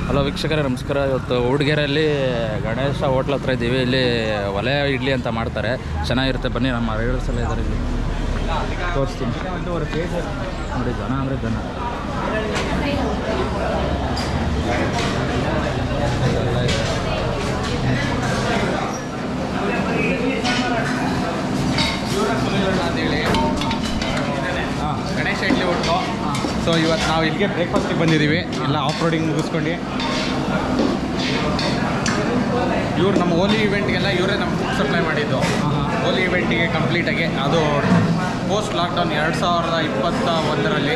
Hello ವೀಕ್ಷಕರೇ ನಮಸ್ಕಾರ ಇವತ್ತು ಊಡ್ಗೆರೆಯಲ್ಲಿ ಗಣೇಶ ಹೋಟ್ಲ್ ಹತ್ರ ಇದ್ದೀವಿ ಇಲ್ಲಿ ಒಲೆ ಇಡ್ಲಿ ಅಂತ ಮಾಡ್ತಾರೆ ಚೆನ್ನಾಗಿರುತ್ತೆ ಬನ್ನಿ ನಮ್ಮ ರೈಡರ್ಸ್ ಎಲ್ಲ ಇದ್ದಾರೆ ಇಲ್ಲಿ ತೋರಿಸ್ತೀನಿ ನೋಡಿ ಜನ ಅಂದರೆ ಜನ ಎಲ್ಲ ಇದೆ. ಅಂತೇಳಿ ಗಣೇಶ ಇಡ್ಲಿ ಒಟ್ಟು ಸೊ ಇವತ್ತು ನಾವು ಇಲ್ಲಿಗೆ ಬ್ರೇಕ್ಫಾಸ್ಟಿಗೆ ಬಂದಿದ್ದೀವಿ ಎಲ್ಲ ಆಫ್ ರೋಡಿಂಗ್ ಮುಗಿಸ್ಕೊಂಡು ಇವ್ರು ನಮ್ಮ ಓಲಿ ಇವೆಂಟ್ಗೆಲ್ಲ ಇವರೇ ನಮ್ಮ ಫುಡ್ ಸಪ್ಲೈ ಮಾಡಿದ್ದು ಓಲಿ ಇವೆಂಟಿಗೆ ಕಂಪ್ಲೀಟಾಗಿ ಅದು ಪೋಸ್ಟ್ ಲಾಕ್ಡೌನ್ ಎರಡು ಸಾವಿರದ ಇಪ್ಪತ್ತ ಒಂದರಲ್ಲಿ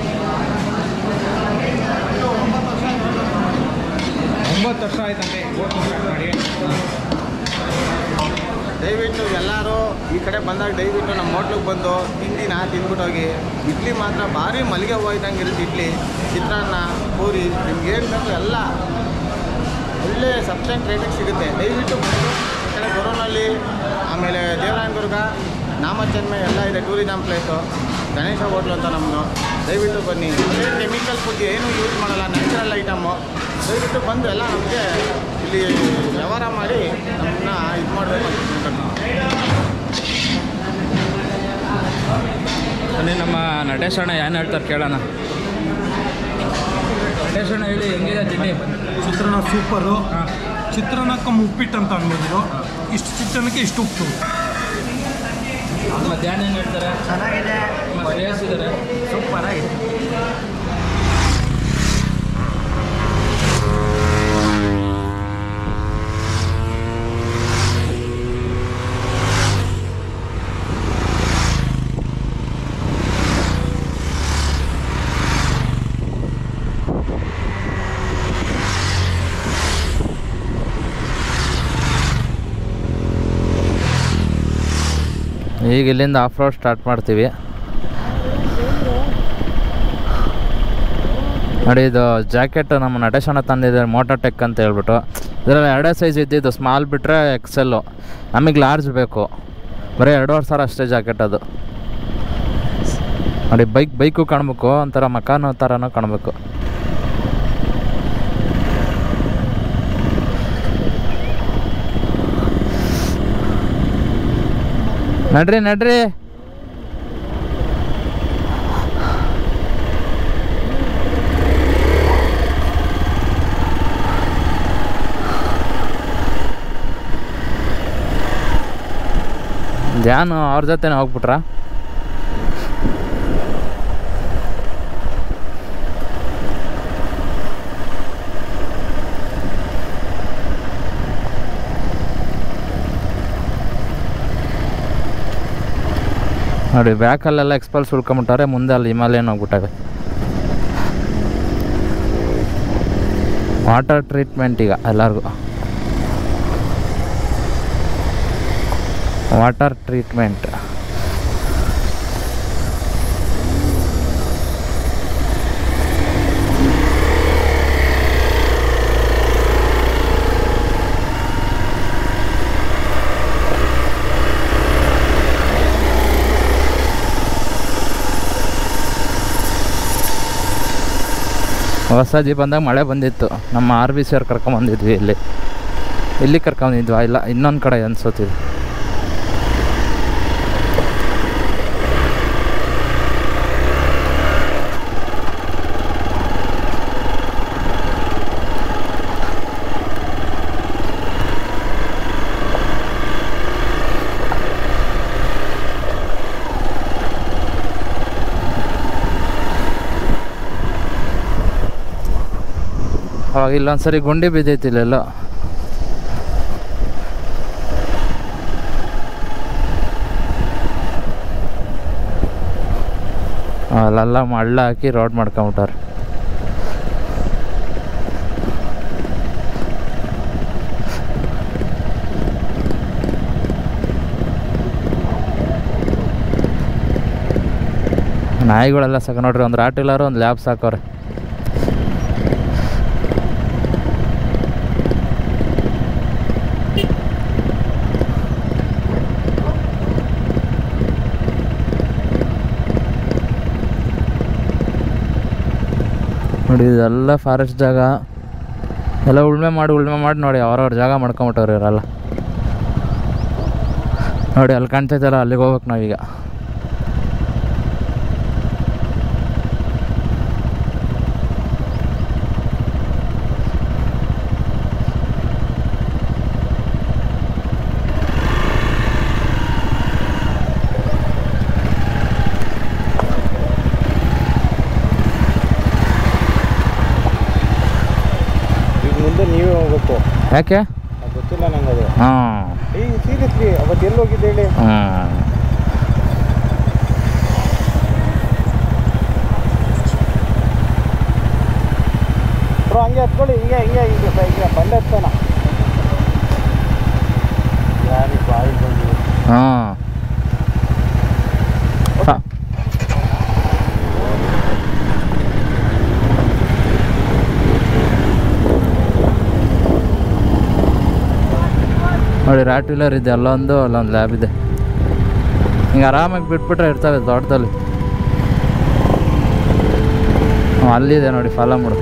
ಒಂಬತ್ತು ವರ್ಷ ಆಯ್ತಂತೆ ಹೋಟ್ಲು ಸ್ಟಾರ್ಟ್ ಮಾಡಿ ದಯವಿಟ್ಟು ಎಲ್ಲರೂ ಈ ಕಡೆ ಬಂದಾಗ ದಯವಿಟ್ಟು ನಮ್ಮ ಹೋಟ್ಲಿಗೆ ಬಂದು ತಿಂದಿನ ತಿಂದ್ಬಿಟ್ಟು ಹೋಗಿ ಇಡ್ಲಿ ಮಾತ್ರ ಭಾರಿ ಮಲ್ಲಿಗೆ ಹೂವು ಇದ್ದಂಗೆ ಇರುತ್ತೆ ಇಡ್ಲಿ ಚಿತ್ರಾನ್ನ ಪೂರಿ ನಿಮ್ಗೆ ಏನು ಬೇಕು ಎಲ್ಲ ಒಳ್ಳೆ ಸಬ್ಸ್ಟೆಂಟ್ ರೇಟಿಗೆ ಸಿಗುತ್ತೆ ದಯವಿಟ್ಟು ಬಂದು ಈ ಕಡೆ ಗೊರೋನಲ್ಲಿ ಆಮೇಲೆ ದೇವರಾಯನದುರ್ಗ ನಾಮಚನ್ಮೆ ಎಲ್ಲ ಇದೆ ಟೂರಿಸಮ್ ಪ್ಲೇಸು ಗಣೇಶ ಹೋಟ್ಲು ಅಂತ ನಮ್ಮದು ದಯವಿಟ್ಟು ಬನ್ನಿ ಕೆಮಿಕಲ್ ಫುಡ್ ಏನು ಯೂಸ್ ಮಾಡಲ್ಲ ನ್ಯಾಚುರಲ್ ಐಟಮು ದಯವಿಟ್ಟು ಬಂದು ಎಲ್ಲ ನಮಗೆ ಇಲ್ಲಿ ವ್ಯವಹಾರ ಮಾಡಿ ನಮ್ಮನ್ನ ಇದು ಮಾಡಬೇಕು ಅಂತ ತಿಳ್ಕೊಂಡು ಬನ್ನಿ ನಮ್ಮ ನಟೇಶ್ ಅಣ್ಣ ಏನು ಹೇಳ್ತಾರೆ ಕೇಳೋಣ ನಟೇಶ್ ಅಣ್ಣ ಹೇಳಿ ಹೆಂಗಿದೆ ತಿಂಡಿ ಚಿತ್ರಾನ್ನ ಸೂಪರು ಹಾಂ ಚಿತ್ರಾನ್ನಕ್ಕೆ ಉಪ್ಪಿಟ್ಟು ಅಂತ ಅಂಗಡಿದ್ರು ಇಷ್ಟು ಚಿತ್ರಾನ್ನಕ್ಕೆ ಇಷ್ಟು ಉಪ್ಪು ಮಧ್ಯಾಹ್ನ ಏನು ಹೇಳ್ತಾರೆ ಚೆನ್ನಾಗಿದೆ ಇದ್ದಾರೆ ಸೂಪರ್ ಆಗಿದೆ ಈಗ ಇಲ್ಲಿಂದ ಆಫ್ ರೋಡ್ ಸ್ಟಾರ್ಟ್ ಮಾಡ್ತೀವಿ ನೋಡಿ ಇದು ಜಾಕೆಟ್ ನಮ್ಮ ನಟೇಶ್ ಅಣ್ಣ ತಂದಿದ್ದಾರೆ ಮೋಟೋಟೆಕ್ ಅಂತ ಹೇಳ್ಬಿಟ್ಟು ಇದರಲ್ಲಿ ಎರಡೇ ಸೈಜ್ ಇದ್ದಿದ್ದು ಸ್ಮಾಲ್ ಬಿಟ್ಟರೆ ಎಕ್ಸೆಲ್ಲು ನಮಗೆ ಲಾರ್ಜ್ ಬೇಕು ಬರೀ ಎರಡೂವರೆ ಸಾವಿರ ಅಷ್ಟೇ ಜಾಕೆಟ್ ಅದು ನೋಡಿ ಬೈಕ್ ಬೈಕು ಕಾಣಬೇಕು ಒಂಥರ ಮಕಾನು ಥರನೂ ಕಾಣಬೇಕು ನಡ್ರಿ ನಡ್ರಿ ಧ್ಯಾನು ಅವ್ರ ಜೊತೆನೇ ಹೋಗ್ಬಿಟ್ರಾ ನೋಡಿ ಬ್ಯಾಕಲ್ಲೆಲ್ಲ ಎಕ್ಸ್ಪಲ್ಸ್ ಉಳ್ಕೊಂಬಿಟ್ಟಾರೆ ಮುಂದೆ ಅಲ್ಲಿ ಹಿಮಾಲಯನ್ ಹೋಗ್ಬಿಟ್ಟಾವೆ ವಾಟರ್ ಟ್ರೀಟ್ಮೆಂಟ್ ಈಗ ಎಲ್ಲರಿಗೂ ವಾಟರ್ ಟ್ರೀಟ್ಮೆಂಟ್ ಹೊಸಜಿ ಬಂದಾಗ ಮಳೆ ಬಂದಿತ್ತು ನಮ್ಮ ಆರ್ ಬಿ ಸಿ ಅವ್ರು ಕರ್ಕೊಂಬಂದಿದ್ವಿ ಇಲ್ಲಿ ಇಲ್ಲಿ ಕರ್ಕೊಂಬಂದಿದ್ವಾ ಇಲ್ಲ ಇನ್ನೊಂದು ಕಡೆ ಅನ್ಸೋತಿದ್ವಿ ಅವಾಗ ಇಲ್ಲೊಂದ್ಸರಿ ಗುಂಡಿ ಬಿದ್ದೈತಿ ಇಲ್ಲೆಲ್ಲ ಅಲ್ಲೆಲ್ಲ ಮಳ್ಳ ಹಾಕಿ ರೋಡ್ ಮಾಡ್ಕೊಂಬಿಟ್ಟಾರೆ ನಾಯಿಗಳೆಲ್ಲ ಸಾಕ ನೋಡ್ರಿ ಒಂದು ರಾಟಿಲಾರು ಒಂದು ಲ್ಯಾಬ್ ಸಾಕವ್ರೆ ನೋಡಿ ಇದೆಲ್ಲ ಫಾರೆಸ್ಟ್ ಜಾಗ ಎಲ್ಲ ಉಳ್ಮೆ ಮಾಡಿ ಉಳ್ಮೆ ಮಾಡಿ ನೋಡಿ ಅವ್ರವ್ರ ಜಾಗ ಮಾಡ್ಕೊಂಬಿಟ್ಟವ್ರು ಇವರೆಲ್ಲ ನೋಡಿ ಅಲ್ಲಿ ಕಾಣ್ತೈತಲ್ಲ ಅಲ್ಲಿಗೆ ಹೋಗ್ಬೇಕು ನಾವೀಗ ಈಗ ಮುಂದೆ ನೀವೇ ಹೋಗ್ಬೇಕು ಯಾಕೆ ಅದ್ ಗೊತ್ತಿಲ್ಲ ನಂಗೆ ಅದು ಹಾಂ ಈ ಸೀರಿಯಸ್ಲಿ ಅವತ್ತು ಎಲ್ಲಿ ಹೋಗಿದ್ದೆ ಹೇಳಿ ಹಾಂ ಬ್ರೋ ಹಂಗೆ ಹತ್ಕೊಳ್ಳಿ ಹಿಂಗೆ ಹಿಂಗೆ ಹಿಂಗೆ ಬ- ಹಿಂಗೆ ಬಂಡೆ ಹತ್ತೋಣ ಯಾರಿಗೆ ಬಾಯಿ ಬಂದಿದೆ ಹಾಂ ನೋಡಿ ರ್ಯಾಟ್ ವೀಲರ್ ಇದೆ ಅಲ್ಲೊಂದು ಅಲ್ಲೊಂದು ಲ್ಯಾಬ್ ಇದೆ ಹಿಂಗೆ ಆರಾಮಾಗಿ ಬಿಟ್ಬಿಟ್ರೆ ಇರ್ತವೆ ತೋಟದಲ್ಲಿ ಹ್ಮ್, ಅಲ್ಲಿದೆ ನೋಡಿ ಫಾಲೋ ಮಾಡು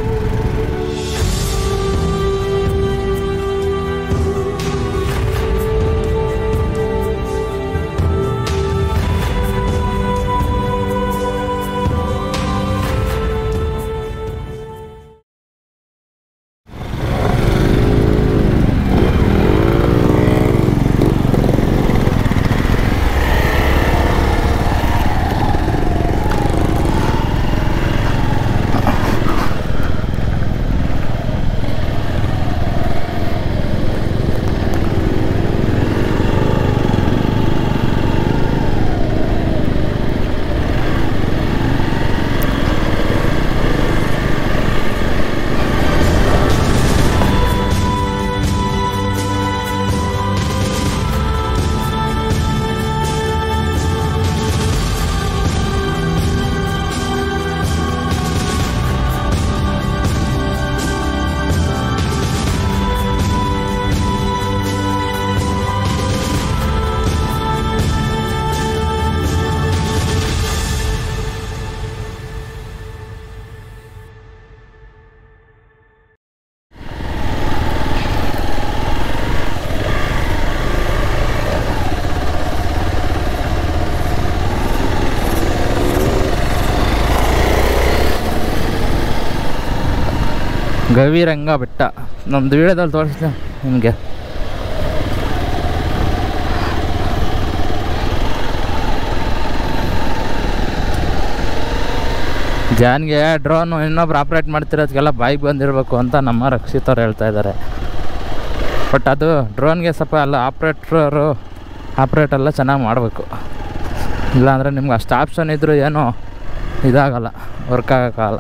ಗವಿರಂಗ ಬೆಟ್ಟ ನಮ್ಮದು ವಿಡಿಯೋದಲ್ಲಿ ತೋರಿಸ್ದೆ ನಿಮಗೆ ಜಾನ್ಗೆ ಡ್ರೋನು ಇನ್ನೊಬ್ರು ಆಪ್ರೇಟ್ ಮಾಡ್ತಿರೋದಕ್ಕೆಲ್ಲ ಬಾಯಿಗೆ ಬಂದಿರಬೇಕು ಅಂತ ನಮ್ಮ ರಕ್ಷಿತವ್ರು ಹೇಳ್ತಾ ಇದ್ದಾರೆ ಬಟ್ ಅದು ಡ್ರೋನ್ಗೆ ಸ್ವಲ್ಪ ಅಲ್ಲ ಆಪ್ರೇಟ್ರು ಆಪ್ರೇಟ್ ಎಲ್ಲ ಚೆನ್ನಾಗಿ ಮಾಡಬೇಕು ಇಲ್ಲಾಂದರೆ ನಿಮ್ಗೆ ಅಷ್ಟು ಆಪ್ಷನ್ ಇದ್ದರೂ ಏನೂ ಇದಾಗಲ್ಲ ವರ್ಕ್ ಆಗೋಕ್ಕಾಗಲ್ಲ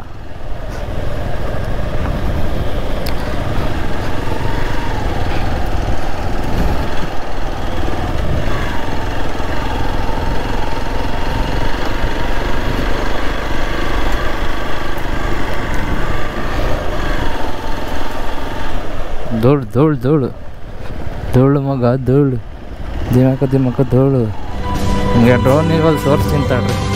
ಧೂಳು ಧೂಳು ಧೂಳು ಧೂಳು ಮಗ ಧೂಳು ದಿಮಕ ದಿಮಕ ಧೂಳು ಹಿಂಗೆ ಡ್ರೋನ್ ಇವಾಗ ಸೋರ್ಸ್ ತಿಂತಾಡ್ರಿ